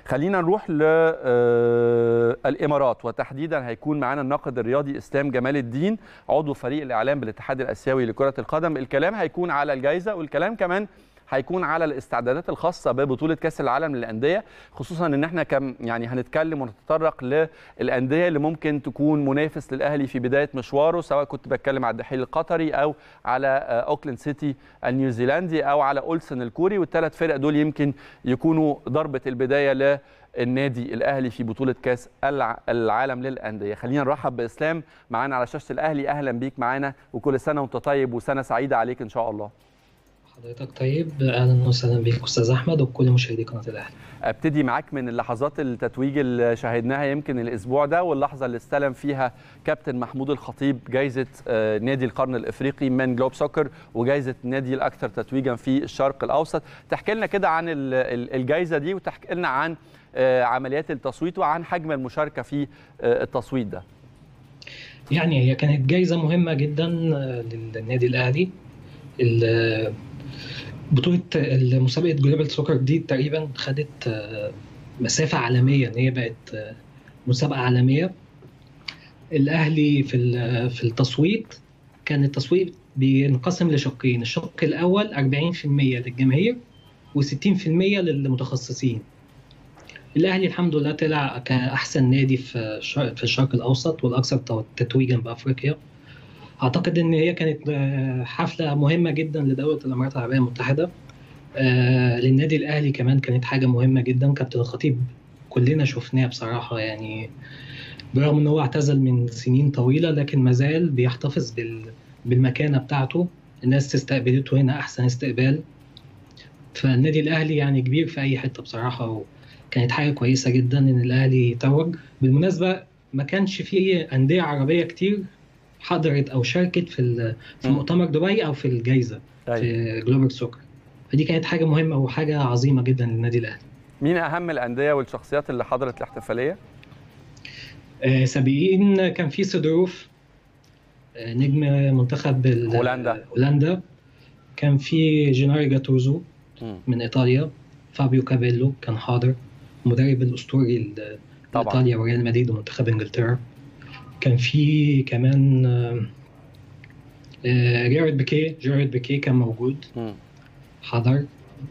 خلينا نروح للامارات وتحديدا هيكون معانا الناقد الرياضي اسلام جمال الدين عضو فريق الاعلام بالاتحاد الاسيوي لكره القدم الكلام هيكون على الجائزه والكلام كمان هيكون على الاستعدادات الخاصه ببطوله كاس العالم للانديه خصوصا ان احنا كم يعني هنتكلم ونتطرق للانديه اللي ممكن تكون منافس للاهلي في بدايه مشواره سواء كنت بتكلم على الدحيل القطري او على اوكلاند سيتي النيوزيلندي او على اولسن الكوري والثلاث فرق دول يمكن يكونوا ضربه البدايه ل النادي الاهلي في بطوله كاس العالم للانديه خلينا نرحب باسلام معانا على شاشه الاهلي اهلا بيك معانا وكل سنه وانت طيب وسنه سعيده عليك ان شاء الله حضرتك طيب اهلا وسهلا بيك استاذ احمد وكل مشاهدي قناه الاهلي ابتدي معاك من اللحظات التتويج اللي شاهدناها يمكن الاسبوع ده واللحظه اللي استلم فيها كابتن محمود الخطيب جائزه نادي القرن الافريقي من جلوب سوكر وجائزه النادي الاكثر تتويجا في الشرق الاوسط تحكي لنا كده عن الجائزه دي وتحكي لنا عن عمليات التصويت وعن حجم المشاركه في التصويت ده يعني هي كانت جائزه مهمه جدا للنادي الاهلي بطولة مسابقة جلوبال سوكر دي تقريبا خدت مسافة عالمية إن هي بقت مسابقة عالمية الأهلي في في التصويت كان التصويت بينقسم لشقين الشق الأول 40% للجماهير و60% للمتخصصين الأهلي الحمد لله طلع كأحسن نادي في في الشرق الأوسط والأكثر تتويجا بأفريقيا اعتقد ان هي كانت حفله مهمه جدا لدوله الامارات العربيه المتحده للنادي الاهلي كمان كانت حاجه مهمه جدا كابتن الخطيب كلنا شفناه بصراحه يعني برغم ان هو اعتزل من سنين طويله لكن مازال بيحتفظ بالمكانه بتاعته الناس استقبلته هنا احسن استقبال فالنادي الاهلي يعني كبير في اي حته بصراحه وكانت حاجه كويسه جدا ان الاهلي يتوج بالمناسبه ما كانش فيه انديه عربيه كتير حضرت او شاركت في في مؤتمر دبي او في الجائزه في جلوبال سوكر فدي كانت حاجه مهمه وحاجه عظيمه جدا للنادي الاهلي مين اهم الانديه والشخصيات اللي حضرت الاحتفاليه آه سابقين كان في سيدروف آه نجم منتخب هولندا هولندا كان في جيناري جاتوزو من ايطاليا فابيو كابيلو كان حاضر المدرب الاسطوري لايطاليا وريال مدريد ومنتخب انجلترا كان في كمان جاريد بيكيه جاريد بيكيه كان موجود حضر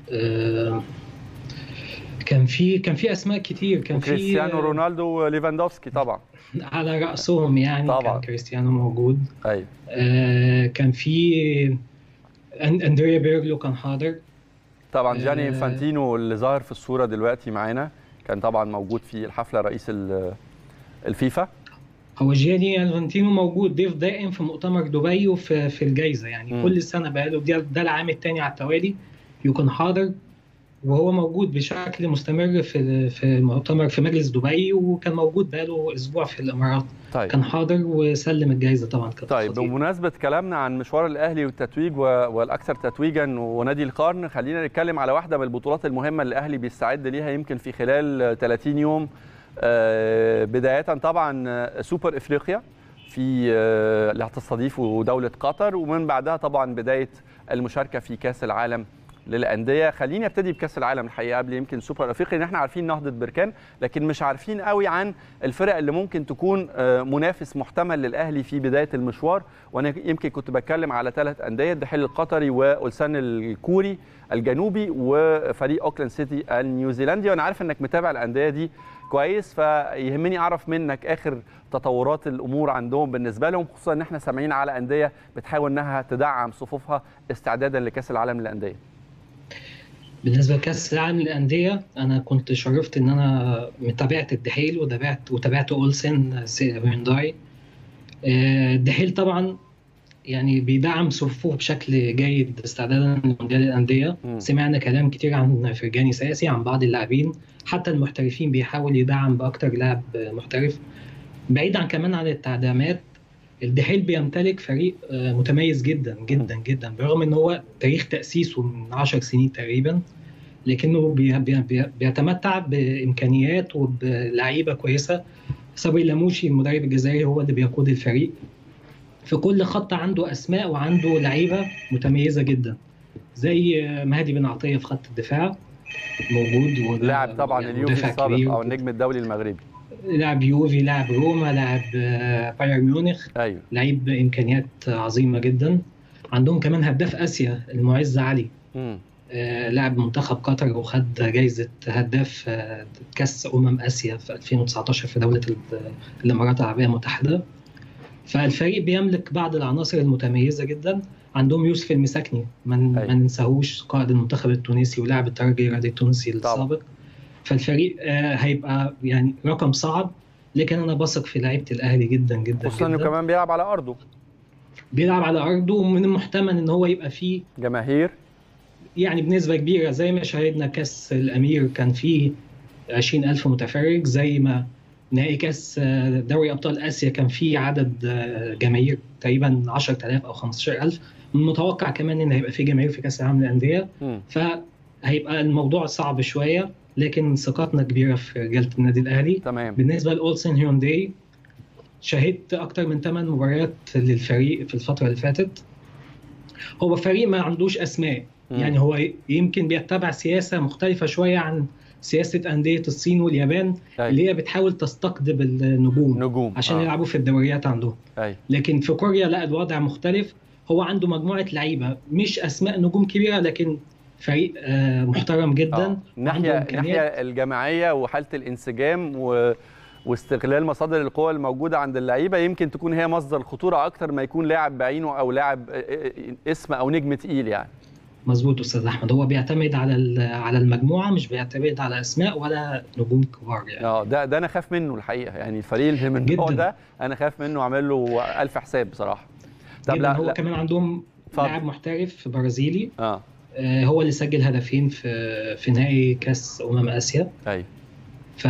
كان في كان في اسماء كتير كان في كريستيانو رونالدو وليفاندوفسكي طبعا على راسهم يعني طبعا كان كريستيانو موجود ايوه كان في اندريا بيرلو كان حاضر طبعا جاني انفانتينو اللي ظاهر في الصوره دلوقتي معانا كان طبعا موجود في الحفله رئيس الفيفا هو جياني الفانتينو موجود ضيف دائم في مؤتمر دبي وفي في الجائزه يعني م. كل سنه بقاله ده العام الثاني على التوالي يكون حاضر وهو موجود بشكل مستمر في في مؤتمر في مجلس دبي وكان موجود بقاله اسبوع في الامارات طيب. كان حاضر وسلم الجائزه طبعا كانت طيب خطير. بمناسبه كلامنا عن مشوار الاهلي والتتويج والاكثر تتويجا ونادي القرن خلينا نتكلم على واحده من البطولات المهمه اللي الاهلي بيستعد ليها يمكن في خلال 30 يوم بداية طبعا سوبر افريقيا في اللي هتستضيفه دولة قطر ومن بعدها طبعا بداية المشاركة في كأس العالم للأندية خليني ابتدي بكأس العالم الحقيقة قبل يمكن سوبر افريقيا ان احنا عارفين نهضة بركان لكن مش عارفين قوي عن الفرق اللي ممكن تكون منافس محتمل للأهلي في بداية المشوار وانا يمكن كنت بتكلم على ثلاث أندية الدحيل القطري والسان الكوري الجنوبي وفريق اوكلاند سيتي النيوزيلندي وانا عارف انك متابع الأندية دي كويس فيهمني اعرف منك اخر تطورات الامور عندهم بالنسبه لهم خصوصا ان احنا سامعين على انديه بتحاول انها تدعم صفوفها استعدادا لكاس العالم للانديه. بالنسبه لكاس العالم للانديه انا كنت شرفت ان انا تابعت الدحيل وتابعت وتابعت اولسن هيونداي الدحيل طبعا يعني بيدعم صفوفه بشكل جيد استعدادا لمونديال الانديه سمعنا كلام كتير عن فرجاني ساسي عن بعض اللاعبين حتى المحترفين بيحاول يدعم باكتر لاعب محترف بعيد عن كمان عن التعدامات الدحيل بيمتلك فريق متميز جدا جدا جدا برغم ان هو تاريخ تاسيسه من 10 سنين تقريبا لكنه بي بي بيتمتع بامكانيات وبلعيبه كويسه صبري لاموشي المدرب الجزائري هو اللي بيقود الفريق في كل خط عنده اسماء وعنده لعيبه متميزه جدا زي مهدي بن عطيه في خط الدفاع موجود و- لاعب طبعا يعني اليوفي مدافع السابق كبير او وكده. النجم الدولي المغربي لاعب يوفي لاعب روما لاعب آه، بايرن ميونخ ايوه لعيب بامكانيات عظيمه جدا عندهم كمان هداف اسيا المعز علي مم. آه، لاعب منتخب قطر وخد جايزه هداف آه، كاس امم اسيا في 2019 في دوله ال- الامارات العربيه المتحده فالفريق بيملك بعض العناصر المتميزه جدا عندهم يوسف المساكني ما أيوة. ما ننساهوش قائد المنتخب التونسي ولاعب الترجي الرياضي التونسي السابق فالفريق آه، هيبقى يعني رقم صعب لكن انا بثق في لعيبه الاهلي جدا جدا خصوصا انه جدا كمان بيلعب على ارضه بيلعب على ارضه ومن المحتمل ان هو يبقى فيه جماهير يعني بنسبة كبيرة زي ما شاهدنا كأس الأمير كان فيه 20 ألف متفرج زي ما نهائي كأس آه، دوري أبطال آسيا كان فيه عدد آه، جماهير تقريبا 10000 أو 15000 من المتوقع كمان إن هيبقى فيه جماهير في كأس العالم للأندية مم. فهيبقى الموضوع صعب شوية لكن ثقتنا كبيرة في رجالة النادي الأهلي تمام بالنسبة لأولسن هيونداي شهدت أكتر من 8 مباريات للفريق في الفترة اللي فاتت هو فريق ما عندوش أسماء مم. يعني هو يمكن بيتبع سياسة مختلفة شوية عن سياسة أندية الصين واليابان أيوة. اللي هي بتحاول تستقطب النجوم نجوم عشان آه. يلعبوا في الدوريات عندهم ايوه لكن في كوريا لا الوضع مختلف هو عنده مجموعة لعيبة مش أسماء نجوم كبيرة لكن فريق آه، محترم جدا آه. الناحيه وعنده إمكانيات. الناحيه الجماعيه وحاله الانسجام و... واستغلال مصادر القوى الموجوده عند اللعيبه يمكن تكون هي مصدر خطوره اكتر ما يكون لاعب بعينه او لاعب آه، آه، اسم او نجم تقيل يعني مظبوط استاذ احمد هو بيعتمد على ال- على المجموعه مش بيعتمد على اسماء ولا نجوم كبار يعني اه ده ده انا خاف منه الحقيقه يعني الفريق اللي من النوع جداً. ده انا خاف منه اعمل له الف حساب بصراحه طب جدا لا هو لا كمان عندهم اتفضل. لاعب محترف برازيلي اه آه، هو اللي سجل هدفين في في نهائي كاس امم اسيا ايوه ف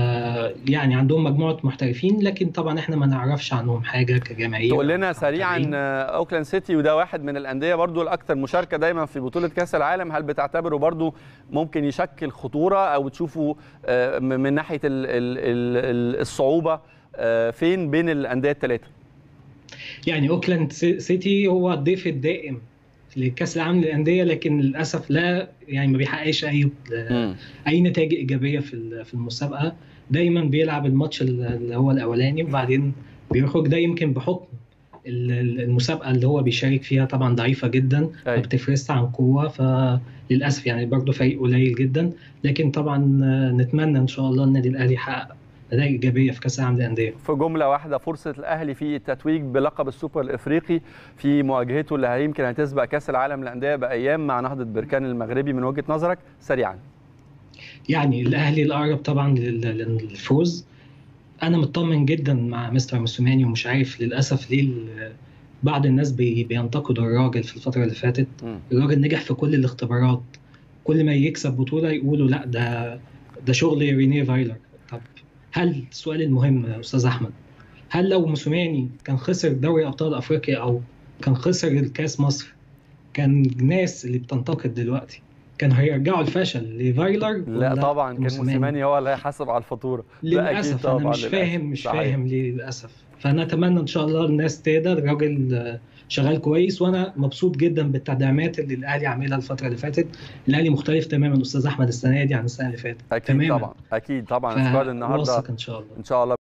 يعني عندهم مجموعه محترفين لكن طبعا احنا ما نعرفش عنهم حاجه كجماهير تقول أو لنا سريعا كمتابعين. آه، اوكلاند سيتي وده واحد من الانديه برضو الاكثر مشاركه دايما في بطوله كاس العالم هل بتعتبره برضو ممكن يشكل خطوره او تشوفوا آه، م- من ناحيه ال- ال- ال- الصعوبه آه، فين بين الانديه الثلاثه يعني اوكلاند سي- سيتي هو الضيف الدائم لكاس العالم للانديه لكن للاسف لا يعني ما بيحققش اي اي نتائج ايجابيه في ال- في المسابقه دايما بيلعب الماتش ال- اللي هو الاولاني وبعدين بيخرج ده يمكن بحكم ال- ال- المسابقه اللي هو بيشارك فيها طبعا ضعيفه جدا ما أيوة. بتفرزش عن قوه فللاسف يعني برضه فريق قليل جدا لكن طبعا نتمنى ان شاء الله النادي الاهلي يحقق نتائج ايجابيه في كاس العالم للانديه في جمله واحده فرصه الاهلي في التتويج بلقب السوبر الافريقي في مواجهته اللي يمكن هتسبق كاس العالم للانديه بايام مع نهضه بركان المغربي من وجهه نظرك سريعا يعني الاهلي الاقرب طبعا لل- للفوز انا مطمن جدا مع مستر موسوماني ومش عارف للاسف ليه ال- بعض الناس بي- بينتقدوا الراجل في الفتره اللي فاتت مم. الراجل نجح في كل الاختبارات كل ما يكسب بطوله يقولوا لا ده ده شغل رينيه فايلر طب هل السؤال المهم يا استاذ احمد هل لو موسوماني كان خسر دوري ابطال افريقيا او كان خسر الكاس مصر كان الناس اللي بتنتقد دلوقتي كانوا هيرجعوا الفشل لفايلر لا ولا طبعا كان موسيماني هو اللي هيحاسب على الفاتوره لا، أكيد للاسف انا طبعاً، مش للأسف. فاهم مش صحيح. فاهم ليه للاسف فانا اتمنى ان شاء الله الناس تهدى الراجل آه، شغال كويس وانا مبسوط جدا بالتدعيمات اللي الاهلي عاملها الفتره اللي فاتت الاهلي مختلف تماما استاذ احمد السنه دي عن السنه اللي فاتت اكيد تماماً. طبعا اكيد طبعا سكواد النهارده واثق ان شاء الله ان شاء الله